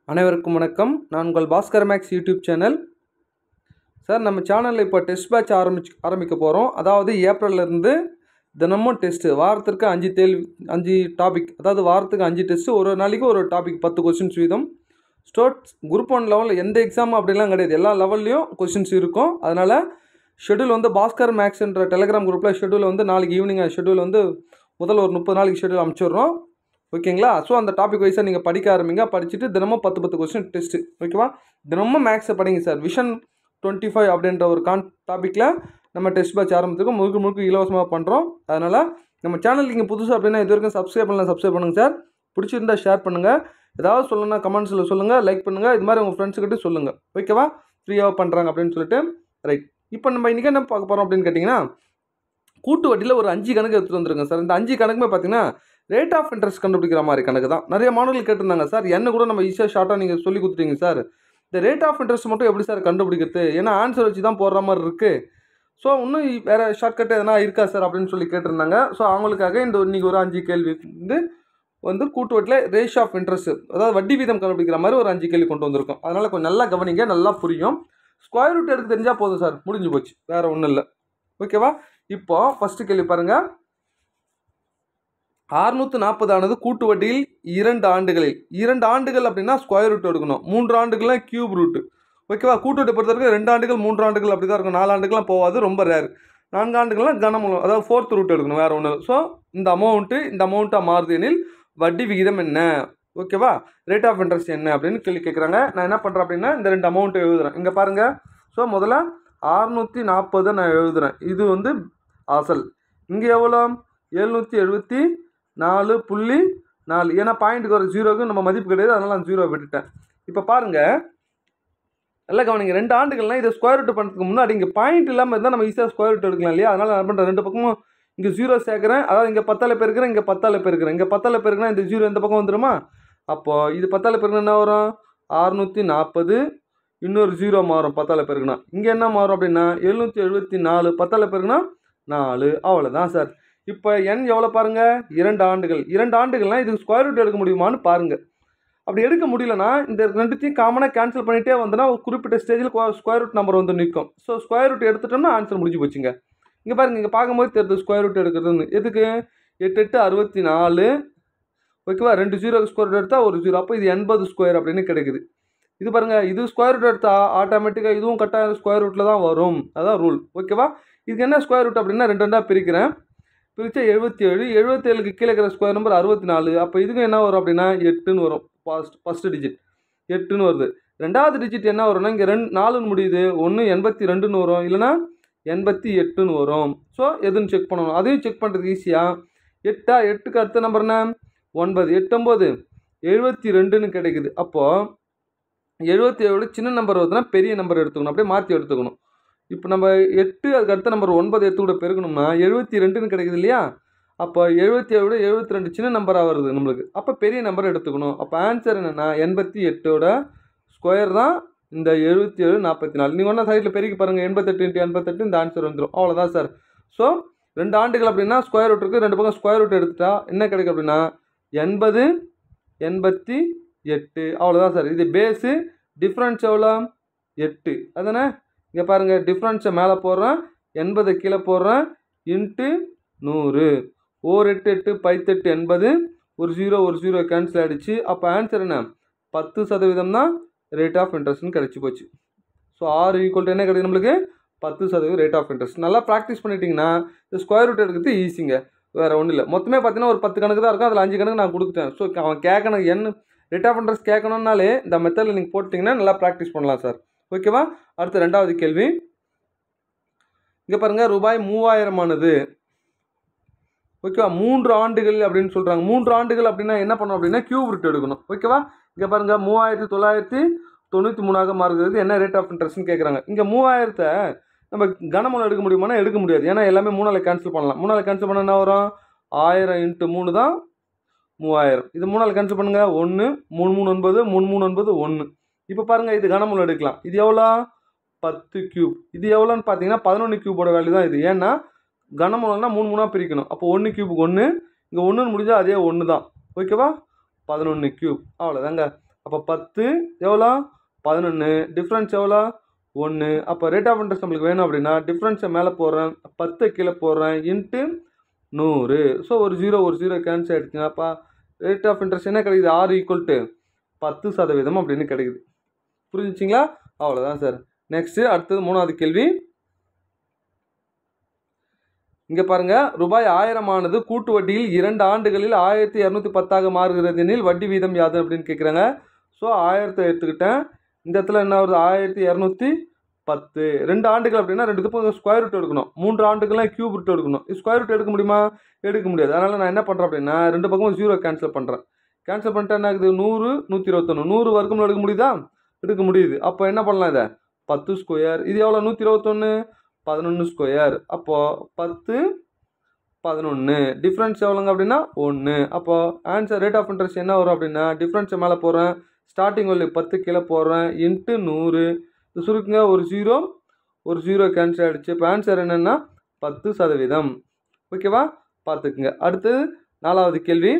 அனைவருக்கும் வணக்கம் நான் உங்கள் Bhaskar Maths YouTube channel sir நம்ம சேனலில் இப்போ டெஸ்ட் பேட்ச் ஆரம்பிச்சு ஆரம்பிக்க போகிறோம் அதாவது ஏப்ரல்லேருந்து தினமும் டெஸ்ட்டு வாரத்திற்கு அஞ்சு தேல்வி அஞ்சு டாபிக் அதாவது வாரத்துக்கு அஞ்சு டெஸ்ட்டு ஒரு நாளைக்கு ஒரு டாபிக் பத்து கொஸ்டின்ஸ் வீதம் ஸ்டோட் குரூப் ஒன் லெவலில் எந்த எக்ஸாம் அப்படிலாம் கிடையாது எல்லா லெவல்லையும் கொஸ்டின்ஸ் இருக்கும் அதனால் ஷெட்யூல் வந்து பாஸ்கர் மேக்ஸ்ன்ற டெலிகிராம் குரூப்பில் ஷெட்யூல் வந்து நாளைக்கு ஈவினிங் ஷெட்யூல் வந்து முதல்ல ஒரு முப்பது நாளைக்கு ஷெட்யூல் அனுப்பிச்சிடுறோம் ஓகேங்களா ஸோ அந்த டாபிக் வைஸாக நீங்கள் படிக்க ஆரம்பிங்க படிச்சுட்டு தினமும் பத்து பத்து கொஸ்டின் டெஸ்ட்டு ஓகேவா தினமும் மேக்ஸை படிங்க சார் விஷன் டுவெண்ட்டி ஃபைவ் அப்படின்ற ஒரு கான் டாப்பிக்கில் நம்ம டெஸ்ட் பேட்ச் ஆரம்பிச்சிருக்கோம் முழுக்க முழுக்க இலவசமாக பண்ணுறோம் அதனால் நம்ம சேனல் நீங்கள் புதுசாக அப்படின்னா இது வரைக்கும் சப்ஸ்கிரைப் பண்ணலாம் சப்ஸ்கிரைப் பண்ணுங்கள் சார் பிடிச்சிருந்தா ஷேர் பண்ணுங்கள் ஏதாவது சொல்லணும்னா கமெண்ட்ஸில் சொல்லுங்கள் லைக் பண்ணுங்கள் இது மாதிரி உங்கள் ஃப்ரெண்ட்ஸுக்கிட்ட சொல்லுங்கள் ஓகேவா ஃப்ரீயாக பண்ணுறாங்க அப்படின்னு சொல்லிட்டு ரைட் இப்போ நம்ம இன்றைக்கி என்ன பார்க்க போகிறோம் அப்படின்னு கேட்டிங்கன்னா கூட்டு வட்டியில் ஒரு அஞ்சு கணக்கு எடுத்துகிட்டு வந்துருங்க சார் இந்த அஞ்சு கணக்குமே பார்த்தீங்கன்னா ரேட் ஆஃப் இன்ட்ரெஸ்ட் கண்டுபிடிக்கிற மாதிரி கணக்கு தான் நிறைய மாணவர்கள் கேட்டிருந்தாங்க சார் என்ன கூட நம்ம ஈஸியாக ஷார்ட்டாக நீங்கள் சொல்லி கொடுத்துட்டீங்க சார் இந்த ரேட் ஆஃப் இன்ட்ரெஸ்ட் மட்டும் எப்படி சார் கண்டுபிடிக்கிறது ஏன்னா ஆன்சர் வச்சு தான் போடுற மாதிரி இருக்குது ஸோ இன்னும் வேறு ஷார்ட்கட் எதனா இருக்கா சார் அப்படின்னு சொல்லி கேட்டிருந்தாங்க ஸோ அவங்களுக்காக இந்த இன்றைக்கி ஒரு அஞ்சு கேள்வி வந்து வந்து கூட்டு வட்டியில் ரேஷ் ஆஃப் இன்ட்ரெஸ்ட் அதாவது வட்டி வீதம் கண்டுபிடிக்கிற மாதிரி ஒரு அஞ்சு கேள்வி கொண்டு வந்திருக்கோம் அதனால் கொஞ்சம் நல்லா கவனிங்க நல்லா புரியும் ஸ்கொயர் ரூட் எடுக்க தெரிஞ்சால் போதும் சார் முடிஞ்சு போச்சு வேறு ஒன்றும் இல்லை ஓகேவா இப்போ ஃபஸ்ட்டு கேள்வி பாருங்கள் அறுநூற்று நாற்பதானது கூட்டு வட்டியில் இரண்டு ஆண்டுகளில் இரண்டு ஆண்டுகள் அப்படின்னா ஸ்கொயர் ரூட் எடுக்கணும் மூன்று ஆண்டுகள்லாம் கியூப் ரூட்டு ஓகேவா கூட்டு வட்டி பொறுத்த வரைக்கும் ரெண்டு ஆண்டுகள் மூன்று ஆண்டுகள் அப்படி தான் இருக்கும் நாலு ஆண்டுகள்லாம் போகாது ரொம்ப ரேர் நான்கு ஆண்டுகள்லாம் கனமூலம் அதாவது ஃபோர்த் ரூட் எடுக்கணும் வேறு ஒன்று ஸோ இந்த அமௌண்ட்டு இந்த அமௌண்ட்டாக மாறுது எனில் வட்டி விகிதம் என்ன ஓகேவா ரேட் ஆஃப் இன்ட்ரெஸ்ட் என்ன அப்படின்னு கேள்வி கேட்குறாங்க நான் என்ன பண்ணுறேன் அப்படின்னா இந்த ரெண்டு அமௌண்ட்டு எழுதுறேன் இங்கே பாருங்கள் ஸோ முதல்ல அறுநூற்றி நாற்பதை நான் எழுதுகிறேன் இது வந்து அசல் இங்கே எவ்வளோ எழுநூற்றி எழுபத்தி நாலு புள்ளி நாலு ஏன்னா பாயிண்ட்டுக்கு ஒரு ஜீரோக்கு நம்ம மதிப்பு கிடையாது அதனால் நான் ஜீரோ விட்டுட்டேன் இப்போ பாருங்கள் நல்லா கவனிங்க ரெண்டு ஆண்டுகள்னால் இதை ஸ்கொயர் ரூட் பண்ணுறதுக்கு முன்னாடி இங்கே பாயிண்ட் இல்லாமல் இருந்தால் நம்ம ஈஸியாக ஸ்கொயர் ரூட் எடுக்கலாம் இல்லையா அதனால் நான் பண்ணுறேன் ரெண்டு பக்கமும் இங்கே ஜீரோ சேர்க்குறேன் அதாவது இங்கே பத்தால பெருக்கிறேன் இங்கே பத்தால பெருக்கிறேன் இங்கே பத்தால பெருக்குனா இந்த ஜீரோ இந்த பக்கம் வந்துடுமா அப்போது இது பத்தால பெருக்குனா என்ன வரும் அறுநூற்றி நாற்பது இன்னொரு ஜீரோ மாறும் பத்தால பெருக்குனா இங்கே என்ன மாறும் அப்படின்னா எழுநூற்றி எழுபத்தி நாலு பத்தால பெருக்குனா நாலு அவ்வளோதான் சார் இப்போ எண் எவ்வளோ பாருங்கள் இரண்டு ஆண்டுகள் இரண்டு ஆண்டுகள்னால் இதுக்கு ஸ்கொயர் ரூட் எடுக்க முடியுமான்னு பாருங்கள் அப்படி எடுக்க முடியலனா இந்த ரெண்டுத்தையும் காமனாக கேன்சல் பண்ணிகிட்டே வந்தோன்னா ஒரு குறிப்பிட்ட ஸ்டேஜில் ஸ்கொயர் ரூட் நம்பர் வந்து நிற்கும் ஸோ ஸ்கொயர் ரூட் எடுத்துட்டோம்னா ஆன்சர் முடிஞ்சு போச்சுங்க இங்கே பாருங்கள் இங்கே பார்க்கும்போது தெரியுது ஸ்கொயர் ரூட் எடுக்கிறதுன்னு எதுக்கு எட்டு எட்டு அறுபத்தி நாலு ஓகேவா ரெண்டு ஜீரோ ஸ்கொயர் ரூட் எடுத்தால் ஒரு ஜீரோ அப்போ இது எண்பது ஸ்கொயர் அப்படின்னு கிடைக்குது இது பாருங்கள் இது ஸ்கொயர் ரூட் எடுத்தால் ஆட்டோமேட்டிக்காக இதுவும் கரெக்டாக ஸ்கொயர் ரூட்டில் தான் வரும் அதான் ரூல் ஓகேவா இதுக்கு என்ன ஸ்கொயர் ரூட் அப்படின்னா ரெண்டு ரெண்டாக பிரிக்கிறேன் பிரித்தா எழுபத்தி ஏழு எழுபத்தேழுக்கு கீழே இருக்கிற ஸ்கொயர் நம்பர் அறுபத்தி நாலு அப்போ இதுக்கும் என்ன வரும் அப்படின்னா எட்டுன்னு வரும் ஃபஸ்ட் ஃபஸ்ட்டு டிஜிட் எட்டுன்னு வருது ரெண்டாவது டிஜிட் என்ன வரும்னா இங்கே ரெண்டு நாலுன்னு முடியுது ஒன்று எண்பத்தி ரெண்டுன்னு வரும் இல்லைனா எண்பத்தி எட்டுன்னு வரும் ஸோ எதுன்னு செக் பண்ணணும் அதையும் செக் பண்ணுறதுக்கு ஈஸியாக எட்டா எட்டுக்கு அடுத்த நம்பர் என்ன ஒன்பது எட்டொம்பது எழுபத்தி ரெண்டுன்னு கிடைக்குது அப்போது எழுபத்தி ஏழு சின்ன நம்பர் வருதுன்னா பெரிய நம்பர் எடுத்துக்கணும் அப்படியே மாற்றி எடுத்துக்கணும் இப்போ நம்ம எட்டு அதுக்கு அடுத்த நம்பர் ஒன்பது எட்டு கூட பெருக்கணும்னா எழுபத்தி ரெண்டுன்னு கிடைக்குது இல்லையா அப்போ எழுபத்தி ஏழு எழுபத்தி ரெண்டு சின்ன நம்பராக வருது நம்மளுக்கு அப்போ பெரிய நம்பர் எடுத்துக்கணும் அப்போ ஆன்சர் என்னென்னா எண்பத்தி எட்டோட ஸ்கொயர் தான் இந்த எழுபத்தி ஏழு நாற்பத்தி நாலு நீங்கள் ஒன்றா சைடில் பெருக்கி பாருங்கள் எண்பத்தெட்டு இன்ட்டு எண்பத்தெட்டு இந்த ஆன்சர் வந்துடும் அவ்வளோதான் சார் ஸோ ரெண்டு ஆண்டுகள் அப்படின்னா ஸ்கொயர் ரூட் இருக்குது ரெண்டு பக்கம் ஸ்கொயர் ரூட் எடுத்துட்டா என்ன கிடைக்கும் அப்படின்னா எண்பது எண்பத்தி எட்டு அவ்வளோதான் சார் இது பேஸு டிஃப்ரென்ஸ் எவ்வளோ எட்டு அதானே இங்கே பாருங்கள் டிஃப்ரென்ஸை மேலே போடுறேன் எண்பதை கீழே போடுறேன் இன்ட்டு நூறு ஓர் எட்டு எட்டு பைத்தெட்டு எண்பது ஒரு ஜீரோ ஒரு ஜீரோ கேன்சல் ஆகிடுச்சு அப்போ ஆன்சர் என்ன பத்து சதவீதம் தான் ரேட் ஆஃப் இன்ட்ரெஸ்ட்னு கிடச்சி போச்சு ஸோ ஆறு ஈக்குவல் என்ன கிடைக்குது நம்மளுக்கு பத்து சதவீதம் ரேட் ஆஃப் இன்ட்ரெஸ்ட் நல்லா ப்ராக்டிஸ் பண்ணிட்டீங்கன்னா இந்த ஸ்கொயர் ரூட் எடுக்கிறது ஈஸிங்க வேறு ஒன்றும் இல்லை மொத்தமே பார்த்தீங்கன்னா ஒரு பத்து கணக்கு தான் இருக்கும் அதில் அஞ்சு கணக்கு நான் கொடுத்துட்டேன் ஸோ அவன் கேட்கணும் என்ன ரேட் ஆஃப் இன்ட்ரெஸ்ட் கேட்கணுன்னாலே இந்த மெத்தடில் நீங்கள் போட்டிங்கன்னா நல்லா ப்ராக்டிஸ் பண்ணலாம் சார் ஓகேவா அடுத்த ரெண்டாவது கேள்வி இங்கே பாருங்கள் ரூபாய் மூவாயிரமானது ஓகேவா மூன்று ஆண்டுகள் அப்படின்னு சொல்கிறாங்க மூன்று ஆண்டுகள் அப்படின்னா என்ன பண்ணணும் அப்படின்னா கியூப் ரூட் எடுக்கணும் ஓகேவா இங்கே பாருங்கள் மூவாயிரத்தி தொள்ளாயிரத்தி தொண்ணூற்றி மூணாக மாறுகிறது என்ன ரேட் ஆஃப் இன்ட்ரெஸ்ட்னு கேட்குறாங்க இங்கே மூவாயிரத்தை நம்ம கனமூலம் எடுக்க முடியுமானா எடுக்க முடியாது ஏன்னா எல்லாமே மூணால் கேன்சல் பண்ணலாம் மூணால் கேன்சல் பண்ண என்ன வரும் ஆயிரம் இன்ட்டு மூணு தான் மூவாயிரம் இது மூணால் கேன்சல் பண்ணுங்கள் ஒன்று மூணு மூணு ஒன்பது மூணு மூணு ஒன்பது ஒன்று இப்போ பாருங்கள் இது கனமூலம் எடுக்கலாம் இது எவ்வளோ பத்து க்யூப் இது எவ்வளோன்னு பார்த்தீங்கன்னா பதினொன்று க்யூபோட வேல்யூ தான் இது ஏன்னா கனமூலம்னா மூணு மூணாக பிரிக்கணும் அப்போ ஒன்று க்யூபுக்கு ஒன்று இங்கே ஒன்றுன்னு முடிஞ்சால் அதே ஒன்று தான் ஓகேவா பதினொன்று க்யூப் அவ்வளோதாங்க அப்போ பத்து எவ்வளோ பதினொன்று டிஃப்ரென்ஸ் எவ்வளோ ஒன்று அப்போ ரேட் ஆஃப் இன்ட்ரெஸ்ட் நம்மளுக்கு வேணும் அப்படின்னா டிஃப்ரென்ஸை மேலே போடுறேன் பத்து கீழே போடுறேன் இன்ட்டு நூறு ஸோ ஒரு ஜீரோ ஒரு ஜீரோ கேன்சல் ஆகிடுச்சுங்க அப்போ ரேட் ஆஃப் இன்ட்ரெஸ்ட் என்ன கிடைக்குது ஆறு ஈக்குவல் டு பத்து சதவீதம் அப்படின்னு கிடைக்குது புரிஞ்சுச்சிங்களா அவ்வளோதான் சார் நெக்ஸ்ட்டு அடுத்தது மூணாவது கேள்வி இங்கே பாருங்க ரூபாய் ஆயிரமானது கூட்டு வட்டியில் இரண்டு ஆண்டுகளில் ஆயிரத்தி இரநூத்தி பத்தாக மாறுகிறது எனில் வட்டி வீதம் யாது அப்படின்னு கேட்குறாங்க ஸோ ஆயிரத்தை எடுத்துக்கிட்டேன் இந்த இடத்துல என்ன வருது ஆயிரத்தி இரநூத்தி பத்து ரெண்டு ஆண்டுகள் அப்படின்னா ரெண்டு இதுக்கும் ஸ்கொயர் ரூட் எடுக்கணும் மூன்று ஆண்டுகள்லாம் கியூப் ரூட் எடுக்கணும் ஸ்கொயர் ரூட் எடுக்க முடியுமா எடுக்க முடியாது அதனால் நான் என்ன பண்ணுறேன் அப்படின்னா ரெண்டு பக்கமும் ஜீரோ கேன்சல் பண்ணுறேன் கேன்சல் பண்ணிட்டா என்ன ஆகுது நூறு நூற்றி இருபத்தொன்று நூறு வர்க்கம்ல எடுக்க முடியுதா எடுக்க முடியுது அப்போ என்ன பண்ணலாம் இதை பத்து ஸ்கொயர் இது எவ்வளோ நூற்றி இருபத்தொன்று பதினொன்று ஸ்கொயர் அப்போது பத்து பதினொன்று டிஃப்ரென்ஸ் எவ்வளோங்க அப்படின்னா ஒன்று அப்போது ஆன்சர் ரேட் ஆஃப் இன்ட்ரெஸ்ட் என்ன வரும் அப்படின்னா டிஃப்ரென்ஸை மேலே போடுறேன் ஸ்டார்டிங் வேல்யூ பத்து கீழே போடுறேன் இன்ட்டு நூறு இது சுருக்குங்க ஒரு ஜீரோ ஒரு ஜீரோ கேன்சல் ஆகிடுச்சு இப்போ ஆன்சர் என்னென்னா பத்து சதவீதம் ஓகேவா பார்த்துக்குங்க அடுத்து நாலாவது கேள்வி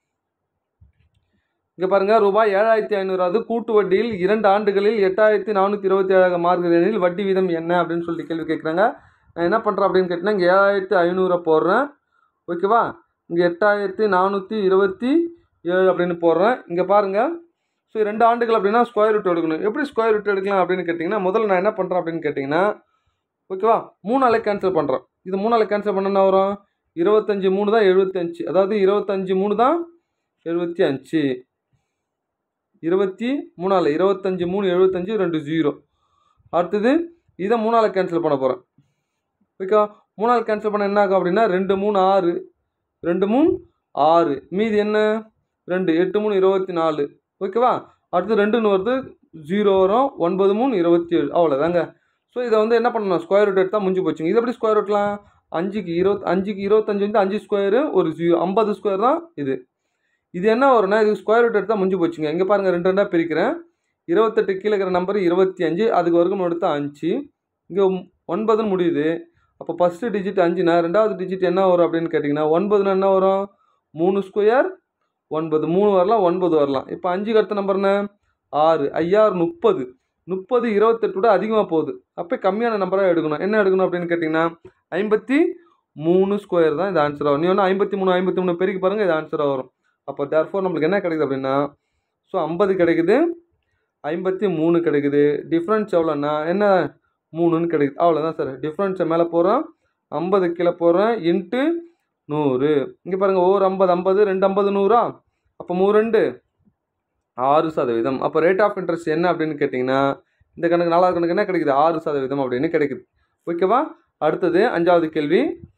இங்கே பாருங்கள் ரூபாய் ஏழாயிரத்தி ஐநூறாவது கூட்டு வட்டியில் இரண்டு ஆண்டுகளில் எட்டாயிரத்தி நானூற்றி இருபத்தி ஏழாக மாறுகிறது எனில் வட்டி வீதம் என்ன அப்படின்னு சொல்லிட்டு கேள்வி கேட்குறாங்க நான் என்ன பண்ணுறேன் அப்படின்னு கேட்டிங்கன்னா இங்கே ஏழாயிரத்தி ஐநூறை போடுறேன் ஓகேவா இங்கே எட்டாயிரத்தி நானூற்றி இருபத்தி ஏழு அப்படின்னு போடுறேன் இங்கே பாருங்கள் ஸோ ரெண்டு ஆண்டுகள் அப்படின்னா ஸ்கொயர் ரூட் எடுக்கணும் எப்படி ஸ்கொயர் ரூட் எடுக்கலாம் அப்படின்னு கேட்டிங்கன்னா முதல்ல நான் என்ன பண்ணுறேன் அப்படின்னு கேட்டிங்கன்னா ஓகேவா மூணு நாளை கேன்சல் பண்ணுறேன் இது மூணு நாளை கேன்சல் பண்ண என்ன வரும் இருபத்தஞ்சி மூணு தான் எழுபத்தஞ்சு அதாவது இருபத்தஞ்சி மூணு தான் எழுபத்தி அஞ்சு இருபத்தி மூணால் இருபத்தஞ்சி மூணு எழுபத்தஞ்சு ரெண்டு ஜீரோ அடுத்தது இதை மூணால் கேன்சல் பண்ண போகிறேன் ஓகே மூணால் கேன்சல் பண்ண என்ன ஆகும் அப்படின்னா ரெண்டு மூணு ஆறு ரெண்டு மூணு ஆறு மீதி என்ன ரெண்டு எட்டு மூணு இருபத்தி நாலு ஓகேவா அடுத்து ரெண்டுன்னு வருது ஜீரோ வரும் ஒன்பது மூணு இருபத்தி ஏழு அவ்வளோதாங்க ஸோ இதை வந்து என்ன பண்ணணும் ஸ்கொயர் ரூட் எடுத்தால் முடிஞ்சு போச்சுங்க இது எப்படி ஸ்கொயர் ரூட்லாம் அஞ்சுக்கு இருபத் அஞ்சுக்கு இருபத்தஞ்சு வந்து அஞ்சு ஸ்கொயரு ஒரு ஜீரோ ஐம்பது ஸ்கொயர் தான் இது இது என்ன வரும்னா இது ஸ்கொயர் ரூட் எடுத்தால் முடிஞ்சு போச்சுங்க இங்கே பாருங்கள் ரெண்டு ரெண்டாக பிரிக்கிறேன் இருபத்தெட்டு கீழே இருக்கிற நம்பர் இருபத்தி அஞ்சு அதுக்கு வர்க்கம் எடுத்தா அஞ்சு இங்கே ஒன்பதுன்னு முடியுது அப்போ ஃபஸ்ட்டு டிஜிட் அஞ்சுனா ரெண்டாவது டிஜிட் என்ன வரும் அப்படின்னு கேட்டிங்கன்னா ஒன்பதுனா என்ன வரும் மூணு ஸ்கொயர் ஒன்பது மூணு வரலாம் ஒன்பது வரலாம் இப்போ அஞ்சுக்கு அடுத்த நம்பர் என்ன ஆறு ஐயாறு முப்பது முப்பது இருபத்தெட்டோட அதிகமாக போகுது அப்போ கம்மியான நம்பராக எடுக்கணும் என்ன எடுக்கணும் அப்படின்னு கேட்டிங்கன்னா ஐம்பத்தி மூணு ஸ்கொயர் தான் இது ஆன்சர் ஆகும் நீ ஒன்று ஐம்பத்தி மூணு ஐம்பத்தி மூணு பெருக்கி பாருங்கள் இது ஆன்சராக வரும் அப்போ தேர்ஃபோர் நம்மளுக்கு என்ன கிடைக்குது அப்படின்னா ஸோ ஐம்பது கிடைக்குது ஐம்பத்தி மூணு கிடைக்குது டிஃப்ரென்ஸ் எவ்வளோன்னா என்ன மூணுன்னு கிடைக்குது அவ்வளோதான் சார் டிஃப்ரென்ஸை மேலே போகிறோம் ஐம்பது கீழே போகிறேன் இன்ட்டு நூறு இங்கே பாருங்கள் ஒரு ஐம்பது ஐம்பது ரெண்டு ஐம்பது நூறா அப்போ மூணு ரெண்டு ஆறு சதவீதம் அப்போ ரேட் ஆஃப் இன்ட்ரெஸ்ட் என்ன அப்படின்னு கேட்டிங்கன்னா இந்த கணக்கு நாலாவது கணக்கு என்ன கிடைக்குது ஆறு சதவீதம் அப்படின்னு கிடைக்குது ஓகேவா அடுத்தது அஞ்சாவது கேள்வி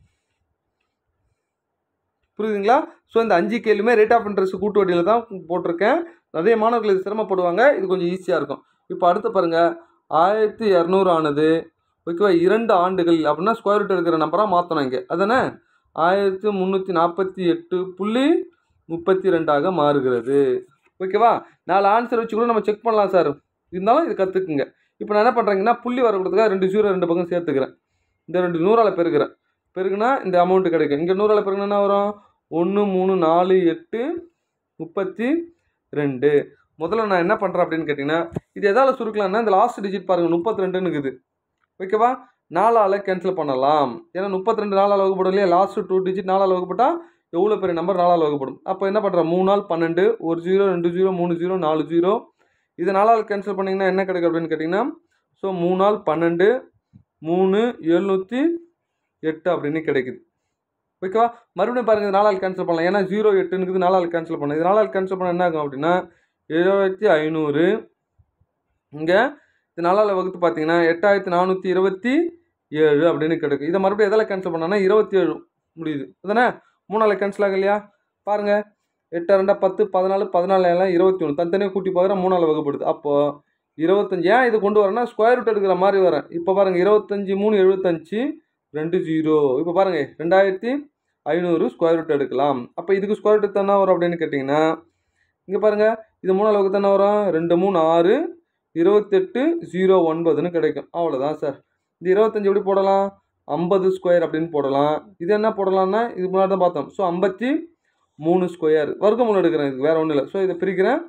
புரியுதுங்களா ஸோ இந்த அஞ்சு கேள்வியுமே ரேட் ஆஃப் இன்ட்ரெஸ்ட் கூட்டு வட்டியில் தான் போட்டிருக்கேன் நிறைய மாணவர்கள் இது சிரமப்படுவாங்க இது கொஞ்சம் ஈஸியாக இருக்கும் இப்போ அடுத்து பாருங்கள் ஆயிரத்தி இரநூறு ஆனது ஓகேவா இரண்டு ஆண்டுகள் அப்படின்னா ஸ்கொயர் ரூட் இருக்கிற நம்பராக மாற்றணும் இங்கே அதானே ஆயிரத்தி முந்நூற்றி நாற்பத்தி எட்டு புள்ளி முப்பத்தி ரெண்டாக மாறுகிறது ஓகேவா நாலு ஆன்சர் வச்சு கூட நம்ம செக் பண்ணலாம் சார் இருந்தாலும் இது கற்றுக்குங்க இப்போ நான் என்ன பண்ணுறேங்கன்னா புள்ளி வரக்கூடாதுக்காக ரெண்டு ஜீரோ ரெண்டு பக்கம் சேர்த்துக்கிறேன் இந்த ரெண்டு நூறால் பெருக்கிறேன் பெருகுனா இந்த அமௌண்ட்டு கிடைக்கும் இங்கே நூறால் பெருகுனா என்ன வரும் ஒன்று மூணு நாலு எட்டு முப்பத்தி ரெண்டு முதல்ல நான் என்ன பண்ணுறேன் அப்படின்னு கேட்டிங்கன்னா இது எதால் சுருக்கலாம்னா இந்த லாஸ்ட் டிஜிட் பாருங்கள் முப்பத்தி ரெண்டுன்னு இருக்குது ஓகேவா நாலால் கேன்சல் பண்ணலாம் ஏன்னா முப்பத்தி ரெண்டு நாலால் வகுப்படும் இல்லையா லாஸ்ட் டூ டிஜிட் நாலால் வகுப்பட்டால் எவ்வளோ பெரிய நம்பர் நாலால் வகுப்படும் அப்போ என்ன பண்ணுறேன் மூணு நாள் பன்னெண்டு ஒரு ஜீரோ ரெண்டு ஜீரோ மூணு ஜீரோ நாலு ஜீரோ இது நாலால் கேன்சல் பண்ணிங்கன்னா என்ன கிடைக்கும் அப்படின்னு கேட்டிங்கன்னா ஸோ மூணு நாள் பன்னெண்டு மூணு எழுநூற்றி எட்டு அப்படின்னு கிடைக்குது ஓகேவா மறுபடியும் பாருங்கள் இது நாலால் கேன்சல் பண்ணலாம் ஏன்னா ஜீரோ எட்டுன்னு நாலால் கேன்சல் பண்ணலாம் இது நாலால் கேன்சல் பண்ண என்ன ஆகும் அப்படின்னா எழுபத்தி ஐநூறு இங்கே இது நாலால் வகுத்து பார்த்தீங்கன்னா எட்டாயிரத்தி நானூற்றி இருபத்தி ஏழு அப்படின்னு கிடைக்கும் இதை மறுபடியும் எதில் கேன்சல் பண்ணோன்னா இருபத்தி ஏழு முடியுது அதானே மூணால் கேன்சல் ஆகும் இல்லையா பாருங்கள் எட்டு ரெண்டா பத்து பதினாலு பதினாலு எல்லாம் இருபத்தி ஒன்று தனித்தனியாக கூட்டி பார்க்குற மூணால் வகுப்படுது அப்போது இருபத்தஞ்சி ஏன் இது கொண்டு வரேன்னா ஸ்கொயர் ரூட் எடுக்கிற மாதிரி வரேன் இப்போ பாருங்கள் இருபத்தஞ்சி மூணு எழுபத்தஞ்சி ரெண்டு ஜீரோ இப்போ பாருங்கள் ரெண்டாயிரத்தி ஐநூறு ஸ்கொயர் ரூட் எடுக்கலாம் அப்போ இதுக்கு ஸ்கொயர் ரூட் தானே வரும் அப்படின்னு கேட்டிங்கன்னா இங்கே பாருங்கள் இது மூணு அளவுக்கு தானே வரும் ரெண்டு மூணு ஆறு இருபத்தெட்டு ஜீரோ ஒன்பதுன்னு கிடைக்கும் அவ்வளோதான் சார் இது இருபத்தஞ்சி எப்படி போடலாம் ஐம்பது ஸ்கொயர் அப்படின்னு போடலாம் இது என்ன போடலாம்னா இது முன்னாடி தான் பார்த்தோம் ஸோ ஐம்பத்தி மூணு ஸ்கொயர் வர்க்கமூலம் எடுக்கிறேன் இதுக்கு வேறு ஒன்றும் இல்லை ஸோ இதை பிரிக்கிறேன்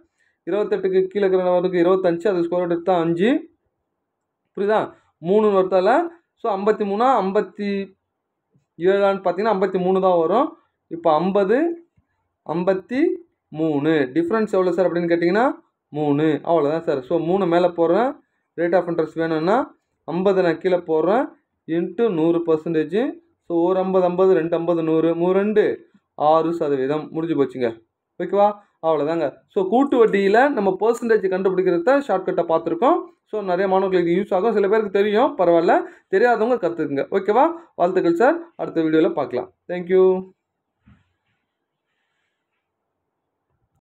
இருபத்தெட்டுக்கு கீழே இருக்கிற நம்பருக்கு இருபத்தஞ்சு அது ஸ்கொயர் ரூட் எடுத்தால் அஞ்சு புரியுதா மூணு வருத்தால ஸோ ஐம்பத்தி மூணா ஐம்பத்தி ஏழான்னு பார்த்தீங்கன்னா ஐம்பத்தி மூணு தான் வரும் இப்போ ஐம்பது ஐம்பத்தி மூணு டிஃப்ரென்ஸ் எவ்வளோ சார் அப்படின்னு கேட்டிங்கன்னா மூணு அவ்வளோதான் சார் ஸோ மூணு மேலே போடுறேன் ரேட் ஆஃப் இன்ட்ரெஸ்ட் வேணும்னா ஐம்பது நான் கீழே போடுறேன் இன்ட்டு நூறு பர்சன்டேஜ் ஸோ ஒரு ஐம்பது ஐம்பது ரெண்டு ஐம்பது நூறு மூணு ரெண்டு ஆறு சதவீதம் முடிஞ்சு போச்சுங்க ஓகேவா அவ்வளோதாங்க ஸோ கூட்டு வட்டியில் நம்ம பர்சன்டேஜ் கண்டுபிடிக்கிறத ஷார்ட்கட்டை பார்த்துருக்கோம் ஸோ நிறைய மாணவர்களுக்கு யூஸ் ஆகும் சில பேருக்கு தெரியும் பரவாயில்ல தெரியாதவங்க கற்றுக்குங்க ஓகேவா வாழ்த்துக்கள் சார் அடுத்த வீடியோவில் பார்க்கலாம் தேங்க்யூ